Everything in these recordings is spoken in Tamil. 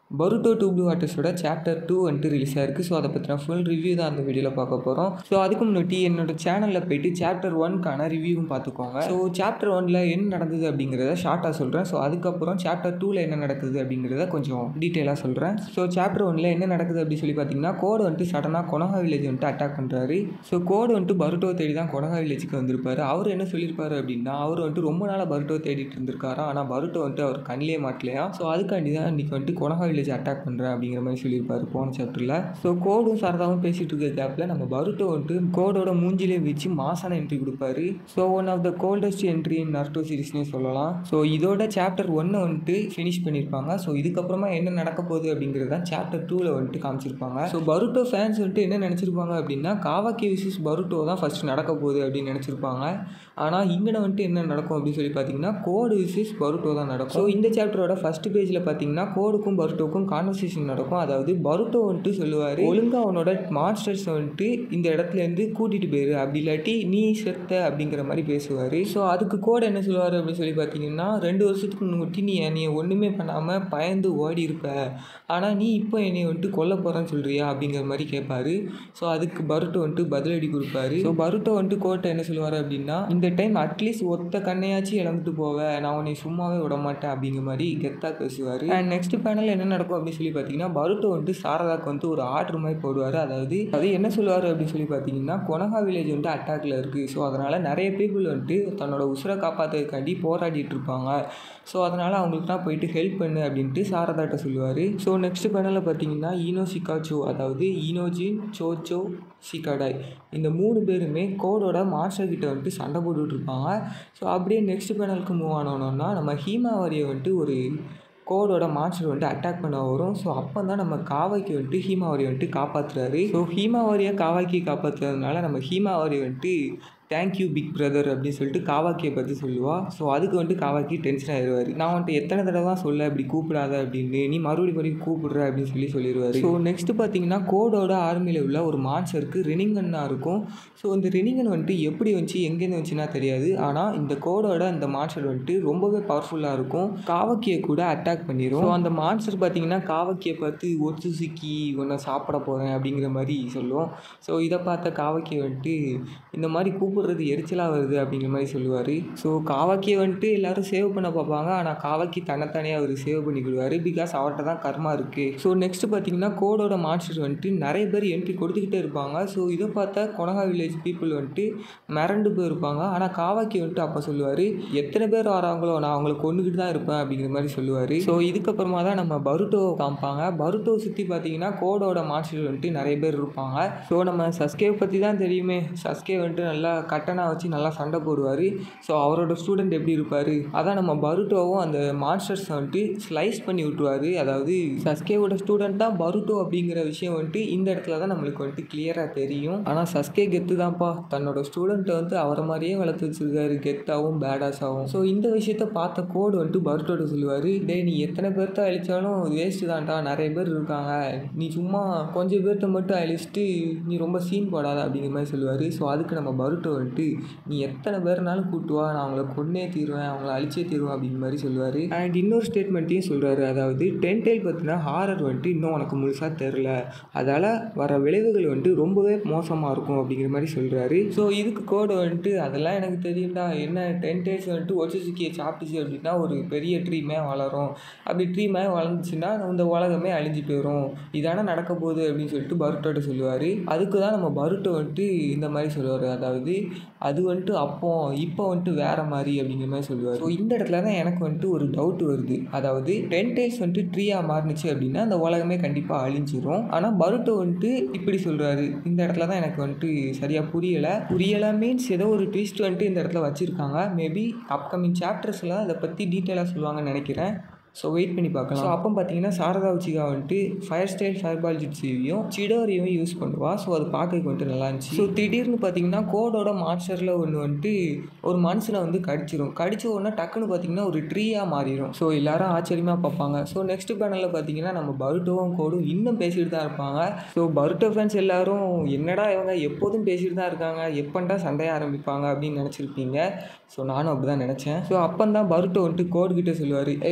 பருட்டோ டூ ப்ளூ ஆர்டிஸ்டோட சாப்டர் டூ வந்துட்டு ரிலீஸ் ஆயிருக்கு ஸோ அதை பற்றின ஃபுல் ரிவ்யூ தான் அந்த வீடியோவில் பார்க்க போகிறோம் ஸோ அதுக்கு முன்னாடி என்னோட சேனலில் போயிட்டு சாப்டர் ஒன்க்கான ரிவ்யூவும் பார்த்துக்கோங்க ஸோ சாப்டர் ஒனில் என்ன நடந்தது அப்படிங்கிறத ஷார்ட்டாக சொல்கிறேன் ஸோ அதுக்கப்புறம் சாப்டர் டூவில் என்ன நடக்குது அப்படிங்கிறத கொஞ்சம் டீட்டெயிலாக சொல்கிறேன் ஸோ சாப்டர் ஒனில் என்ன நடக்குது அப்படின்னு சொல்லி பார்த்தீங்கன்னா கோடு வந்துட்டு சடனாக கொனகா வில்லேஜ் வந்துட்டு அட்டாக் பண்ணுறாரு ஸோ கோடு வந்துட்டு பருட்டோ தேடி தான் கொனகா வில்லேஜுக்கு வந்திருப்பாரு அவர் என்ன சொல்லியிருப்பாரு அப்படின்னா அவர் வந்துட்டு ரொம்ப நாளாக பருட்டோ தேடிட்டு இருந்திருக்காரா ஆனால் பருட்டோ வந்துட்டு அவர் கண்ணிலே மாட்டலையா ஸோ அதுக்காண்டி தான் இன்றைக்கி வந்துட்டு கொனகா வில்லேஜ் அட்டாக் பண்ணுறேன் அப்படிங்கிற மாதிரி சொல்லியிருப்பாரு போன சாப்டரில் ஸோ கோடும் சரதாவும் பேசிகிட்டு இருக்க கேப்பில் நம்ம பருட்டோ வந்துட்டு கோடோட மூஞ்சிலே வச்சு மாசான என்ட்ரி கொடுப்பாரு so one of the coldest entry in Naruto சீரிஸ்னே சொல்லலாம் ஸோ இதோட சாப்டர் ஒன்னை வந்துட்டு ஃபினிஷ் பண்ணியிருப்பாங்க ஸோ இதுக்கப்புறமா என்ன நடக்க போகுது அப்படிங்கிறது தான் சாப்டர் டூவில் வந்துட்டு காமிச்சிருப்பாங்க ஸோ பருட்டோ ஃபேன்ஸ் வந்துட்டு என்ன நினச்சிருப்பாங்க அப்படின்னா காவாக்கி விசிஸ் பருட்டோ தான் ஃபஸ்ட் நடக்க போகுது அப்படின்னு நினச்சிருப்பாங்க ஆனால் இங்கே வந்துட்டு என்ன நடக்கும் அப்படின்னு சொல்லி பார்த்தீங்கன்னா கோடு விசிஸ் பருட்டோ தான் நடக்கும் ஸோ இந்த சாப்டரோட ஃபர்ஸ்ட் பேஜில் பார்த்தீங்கன்னா கோடுக்கும் பருட்டோக்கும் கான்வர்சேஷன் நடக்கும் அதாவது பருட்டோ வந்துட்டு சொல்லுவார் ஒழுங்காக அவனோட மான்ஸ்டர்ஸை வந்துட்டு இந்த இடத்துலேருந்து கூட்டிகிட்டு போயிரு அப்படி இல்லாட்டி நீ செத்த அப்படிங்கிற மாதிரி பேசுவார் ஸோ அதுக்கு கோடு என்ன சொல்லுவார் அப்படின்னு சொல்லி பார்த்தீங்கன்னா ரெண்டு வருஷத்துக்கு முன்னாடி நீ என்னைய ஒன்றுமே பண்ணாமல் பயந்து ஓடி இருப்ப ஆனால் நீ இப்போ என்னை வந்துட்டு கொல்ல போகிறேன்னு சொல்கிறியா அப்படிங்கிற மாதிரி கேட்பாரு ஸோ அதுக்கு பருட்டோ வந்துட்டு பதிலடி கொடுப்பாரு ஸோ பருட்டோ வந்துட்டு கோட்டை என்ன சொல்லுவார் அப்படின்னா இந்த டைம் அட்லீஸ்ட் ஒத்த கண்ணையாச்சும் இழந்துட்டு போவேன் நான் உன்னை சும்மாவே விட மாட்டேன் அப்படிங்கிற மாதிரி கெத்தாக பேசுவார் அண்ட் நெக்ஸ்ட் பேனல் என்ன நடக்கும் அப்படின்னு சொல்லி பார்த்தீங்கன்னா பருட்டோ வந்துட்டு சாரதாக்கு வந்து ஒரு ஆர்டர் மாதிரி போடுவார் அதாவது அது என்ன சொல்லுவார் அப்படின்னு சொல்லி பார்த்தீங்கன்னா கொனகா வில்லேஜ் வந்துட்டு அட்டாக்ல இருக்குது ஸோ அதனால் நிறைய பீப்புள் வந்துட்டு தன்னோட உசுரை காப்பாற்றுறதுக்காண்டி போராடிட்டு இருப்பாங்க ஸோ அதனால் அவங்களுக்கு தான் போயிட்டு ஹெல்ப் பண்ணு அப்படின்ட்டு சாரதாட்ட சொல்லுவார் ஸோ நெக்ஸ்ட் பேனலில் பார்த்தீங்கன்னா ஈனோ சிகாச்சோ அதாவது ஈனோஜின் சோச்சோ சிகாடாய் இந்த மூணு பேருமே கோடோட மாஸ்டர் கிட்ட வந்துட்டு சண்டை போட்டுட்டு இருப்பாங்க ஸோ அப்படியே நெக்ஸ்ட் பேனலுக்கு மூவ் ஆனோன்னா நம்ம ஹீமாவாரியை வந்துட்டு ஒரு கோடோட மான்ஸ்டர் வந்துட்டு அட்டாக் பண்ண வரும் ஸோ அப்போ தான் நம்ம காவாக்கி வந்துட்டு ஹீமாவாரி வந்துட்டு காப்பாற்றுறாரு ஸோ ஹீமாவாரியை காவாக்கி காப்பாற்றுறதுனால நம்ம ஹீமாவாரி வந்துட்டு தேங்க்யூ பிக் பிரதர் அப்படின்னு சொல்லிட்டு காவாக்கியை பற்றி சொல்லுவா ஸோ அதுக்கு வந்துட்டு காவாக்கி டென்ஷன் ஆயிடுவார் நான் வந்துட்டு எத்தனை தடவை தான் சொல்ல இப்படி கூப்பிடாத அப்படின்னு நீ மறுபடியும் மறுபடியும் கூப்பிடுற அப்படின்னு சொல்லி சொல்லிடுவார் ஸோ நெக்ஸ்ட் பார்த்தீங்கன்னா கோடோட ஆர்மியில் உள்ள ஒரு மான்ஸ்டருக்கு ரினிங்கன்னா இருக்கும் ஸோ இந்த ரினிங்கன் வந்துட்டு எப்படி வந்துச்சு எங்கேருந்து வந்துச்சுன்னா தெரியாது ஆனால் இந்த கோடோட அந்த மான்ஸ்டர் வந்துட்டு ரொம்பவே பவர்ஃபுல்லாக இருக்கும் காவக்கியை கூட அட்டாக் பண்ணிடும் ஸோ அந்த மான்ஸ்டர் பார்த்தீங்கன்னா காவக்கியை பார்த்து ஒத்து சிக்கி உன்னை சாப்பிட போகிறேன் அப்படிங்கிற மாதிரி சொல்லுவோம் ஸோ இதை பார்த்த காவக்கியை வந்துட்டு இந்த மாதிரி கூப்பிடுறது எரிச்சலாக வருது அப்படிங்கிற மாதிரி சொல்லுவார் ஸோ காவாக்கியை வந்துட்டு எல்லாரும் சேவ் பண்ண பார்ப்பாங்க ஆனால் காவாக்கி தன்னைத்தானே அவர் சேவ் பண்ணிக்கிடுவார் பிகாஸ் அவர்கிட்ட தான் கர்மா இருக்குது ஸோ நெக்ஸ்ட் பார்த்தீங்கன்னா கோடோட மான்ஸ்டர் வந்துட்டு நிறைய பேர் என்ட்ரி கொடுத்துக்கிட்டே இருப்பாங்க ஸோ இதை பார்த்தா கொனகா வில்லேஜ் பீப்புள் வந்துட்டு மிரண்டு போயிருப்பாங்க ஆனால் காவாக்கி வந்துட்டு அப்போ சொல்லுவார் எத்தனை பேர் வராங்களோ நான் அவங்கள கொண்டுக்கிட்டு தான் இருப்பேன் அப்படிங்கிற மாதிரி சொல்லுவார் ஸோ இதுக்கப்புறமா தான் நம்ம பருட்டோவை காமிப்பாங்க பருட்டோ சுற்றி பார்த்தீங்கன்னா கோடோட மான்ஸ்டர் வந்துட்டு நிறைய பேர் இருப்பாங்க ஸோ நம்ம சஸ்கே பற்றி தான் தெரியுமே சஸ்கே வந்துட்டு நல்லா கட்டனா வச்சு நல்லா சண்டை போடுவார் ஸோ அவரோட ஸ்டூடெண்ட் எப்படி இருப்பார் அதான் நம்ம பருட்டோவும் அந்த மான்ஸ்டர்ஸ் வந்துட்டு ஸ்லைஸ் பண்ணி விட்டுருவார் அதாவது சஸ்கேவோட ஸ்டூடெண்ட் தான் பருட்டோ அப்படிங்கிற விஷயம் வந்துட்டு இந்த இடத்துல தான் நம்மளுக்கு வந்துட்டு கிளியராக தெரியும் ஆனால் சஸ்கே கெத்து தான்ப்பா தன்னோட ஸ்டூடெண்ட்டை வந்து அவரை மாதிரியே வளர்த்து வச்சிருக்காரு கெத்தாகவும் பேடாஸாகவும் ஸோ இந்த விஷயத்த பார்த்த கோடு வந்துட்டு பருட்டோட சொல்லுவார் டேய் நீ எத்தனை பேர்த்த அழிச்சாலும் வேஸ்ட்டு தான்டா நிறைய பேர் இருக்காங்க நீ சும்மா கொஞ்சம் பேர்த்த மட்டும் அழிச்சிட்டு நீ ரொம்ப சீன் போடாத அப்படிங்கிற மாதிரி சொல்லுவார் ஸோ அதுக்கு நம்ம பருட்டோ வந்துட்டு நீ எத்தனை பேர்னாலும் கூட்டு வா நான் அவங்கள கொன்னே தீருவேன் அவங்கள அழிச்சே தீருவேன் அப்படிங்கிற மாதிரி சொல்லுவார் அண்ட் இன்னொரு ஸ்டேட்மெண்ட்டையும் சொல்கிறாரு அதாவது டென்டெயில் பற்றின ஹாரர் வந்துட்டு இன்னும் உனக்கு முழுசாக தெரில அதால் வர விளைவுகள் வந்துட்டு ரொம்பவே மோசமாக இருக்கும் அப்படிங்கிற மாதிரி சொல்கிறாரு ஸோ இதுக்கு கோடு வந்துட்டு அதெல்லாம் எனக்கு தெரியும்டா என்ன டென் டேஸ் வந்துட்டு ஒச்சசுக்கியை சாப்பிட்டுச்சு அப்படின்னா ஒரு பெரிய ட்ரீமே வளரும் அப்படி ட்ரீமே வளர்ந்துச்சுன்னா இந்த உலகமே அழிஞ்சு போயிடும் இதானே நடக்க போகுது அப்படின்னு சொல்லிட்டு பருட்டோட்ட சொல்லுவார் அதுக்கு தான் நம்ம பருட்டோ வந்துட்டு இந்த மாதிரி சொல்லுவார் அதாவது அது வந்துட்டு அப்போ இப்போ வந்துட்டு வேற மாதிரி அப்படிங்கிற மாதிரி சொல்லுவார் ஸோ இந்த இடத்துல தான் எனக்கு வந்துட்டு ஒரு டவுட் வருது அதாவது டென் டேஸ் வந்துட்டு ட்ரீயாக மாறுனுச்சு அப்படின்னா அந்த உலகமே கண்டிப்பாக அழிஞ்சிரும் ஆனால் பருட்டோ வந்துட்டு இப்படி சொல்கிறாரு இந்த இடத்துல தான் எனக்கு வந்துட்டு சரியாக புரியலை புரியலை மீன்ஸ் ஏதோ ஒரு ட்விஸ்ட் வந்துட்டு இந்த இடத்துல வச்சுருக்காங்க மேபி அப்கமிங் சாப்டர்ஸில் அதை பற்றி டீட்டெயிலாக சொல்லுவாங்கன்னு நினைக்கிறேன் ஸோ வெயிட் பண்ணி பார்க்கலாம் ஸோ அப்போ பார்த்தீங்கன்னா சாரதா உச்சிகா வந்துட்டு ஃபயர் ஸ்டைல் ஃபயர் பால் ஜிட்ஸையும் சிடோரியும் யூஸ் பண்ணுவா ஸோ அது பார்க்க வந்துட்டு நல்லா இருந்துச்சு ஸோ திடீர்னு பார்த்தீங்கன்னா கோடோட மாஸ்டரில் ஒன்று வந்துட்டு ஒரு மனுஷனை வந்து கடிச்சிரும் கடிச்ச உடனே டக்குன்னு பார்த்தீங்கன்னா ஒரு ட்ரீயாக மாறிடும் ஸோ எல்லாரும் ஆச்சரியமாக பார்ப்பாங்க ஸோ நெக்ஸ்ட் பேனலில் பார்த்தீங்கன்னா நம்ம பருட்டோவும் கோடும் இன்னும் பேசிட்டு தான் இருப்பாங்க ஸோ பருட்டோ ஃபேன்ஸ் எல்லாரும் என்னடா இவங்க எப்போதும் பேசிட்டு தான் இருக்காங்க எப்பண்டா சண்டைய ஆரம்பிப்பாங்க அப்படின்னு நினச்சிருப்பீங்க ஸோ நானும் அப்படி தான் நினச்சேன் ஸோ அப்போ தான் பருட்டோ வந்துட்டு கோடு கிட்ட சொல்லுவார் ஏய் இங்கே பா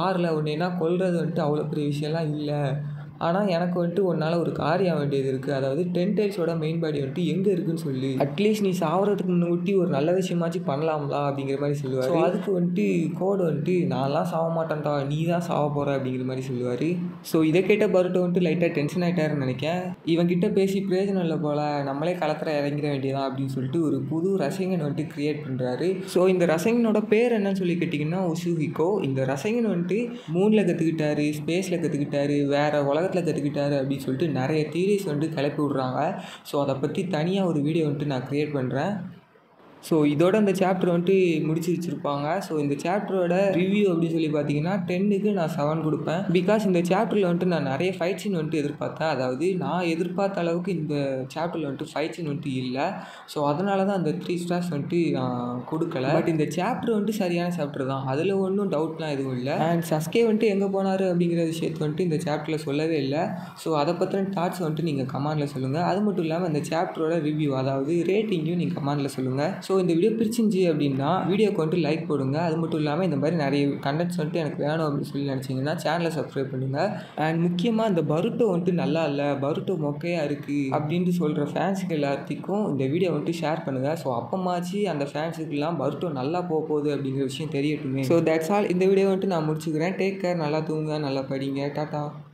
வாரில் ஒன்றேனா கொல்றது வந்துட்டு அவ்வளோ பெரிய விஷயம்லாம் இல்லை ஆனால் எனக்கு வந்துட்டு உன்னால் ஒரு காரியம் வேண்டியது இருக்குது அதாவது டென் டைல்ஸோட மெயின் பாடி வந்துட்டு எங்கே இருக்குன்னு சொல்லி அட்லீஸ்ட் நீ சாவறதுக்கு முன்னாடி ஒரு நல்ல விஷயமாச்சும் பண்ணலாம்லா அப்படிங்கிற மாதிரி சொல்லுவார் ஸோ அதுக்கு வந்துட்டு கோடு வந்துட்டு நான்லாம் சாவ மாட்டேன்டா நீ தான் சாவ போகிற அப்படிங்கிற மாதிரி சொல்லுவார் ஸோ இதை கேட்ட பருட்டோ வந்துட்டு லைட்டாக டென்ஷன் ஆகிட்டாருன்னு நினைக்கேன் இவங்கிட்ட பேசி பிரயோஜனம் இல்லை போல் நம்மளே களத்தில் இறங்கிட வேண்டியதான் அப்படின்னு சொல்லிட்டு ஒரு புது ரசங்கன் வந்துட்டு கிரியேட் பண்ணுறாரு ஸோ இந்த ரசங்கனோட பேர் என்னன்னு சொல்லி கேட்டிங்கன்னா உசுஹிகோ இந்த ரசங்கன் வந்துட்டு மூணில் கற்றுக்கிட்டாரு ஸ்பேஸில் கற்றுக்கிட்டாரு வேறு உலகத்தில் கற்றுக்கிட்டாரு அப்படின்னு சொல்லிட்டு நிறைய தியரிஸ் வந்துட்டு கிளப்பி விட்றாங்க ஸோ அதை பற்றி தனியாக ஒரு வீடியோ வந்துட்டு நான் க்ரியேட் பண்ணுறேன் ஸோ இதோட அந்த சாப்டர் வந்துட்டு முடிச்சு வச்சுருப்பாங்க ஸோ இந்த சாப்டரோட ரிவ்யூ அப்படின்னு சொல்லி பார்த்தீங்கன்னா டென்னுக்கு நான் செவன் கொடுப்பேன் பிகாஸ் இந்த சாப்டரில் வந்துட்டு நான் நிறைய ஃபைட் சீன் வந்துட்டு எதிர்பார்த்தேன் அதாவது நான் எதிர்பார்த்த அளவுக்கு இந்த சாப்டரில் வந்துட்டு ஃபைட் சீன் வந்துட்டு இல்லை ஸோ அதனால தான் அந்த த்ரீ ஸ்டார்ஸ் வந்துட்டு நான் கொடுக்கல பட் இந்த சாப்டர் வந்துட்டு சரியான சாப்டர் தான் அதில் ஒன்றும் டவுட்லாம் எதுவும் இல்லை அண்ட் சஸ்கே வந்துட்டு எங்கே போனார் அப்படிங்கிற விஷயத்தை வந்துட்டு இந்த சாப்டரில் சொல்லவே இல்லை ஸோ அதை பற்றின தாட்ஸ் வந்துட்டு நீங்கள் கமெண்டில் சொல்லுங்கள் அது மட்டும் இல்லாமல் இந்த சாப்டரோட ரிவ்யூ அதாவது ரேட்டிங்கையும் நீங்கள் கமெண்டில் சொல்லுங்கள் ஸோ இந்த வீடியோ பிரிச்சிருந்துச்சி அப்படின்னா வீடியோக்கு வந்துட்டு லைக் போடுங்க அது மட்டும் இல்லாமல் இந்த மாதிரி நிறைய கண்டென்ட்ஸ் வந்துட்டு எனக்கு வேணும் அப்படின்னு சொல்லி நினச்சிங்கன்னா சேனலை சப்ஸ்கிரைப் பண்ணுங்கள் அண்ட் முக்கியமாக இந்த பருட்டோ வந்துட்டு நல்லா இல்லை பருட்டோ மொக்கையாக இருக்குது அப்படின்ட்டு சொல்கிற ஃபேன்ஸுக்கு எல்லாத்துக்கும் இந்த வீடியோ வந்துட்டு ஷேர் பண்ணுங்கள் ஸோ அப்பமாச்சு அந்த ஃபேன்ஸுக்கெல்லாம் பருட்டோ நல்லா போக போகுது அப்படிங்கிற விஷயம் தெரியட்டுமே ஸோ தட்ஸ் ஆல் இந்த வீடியோ வந்துட்டு நான் முடிச்சுக்கிறேன் டேக் கேர் நல்லா தூங்குங்க நல்லா படிங்க டாட்டா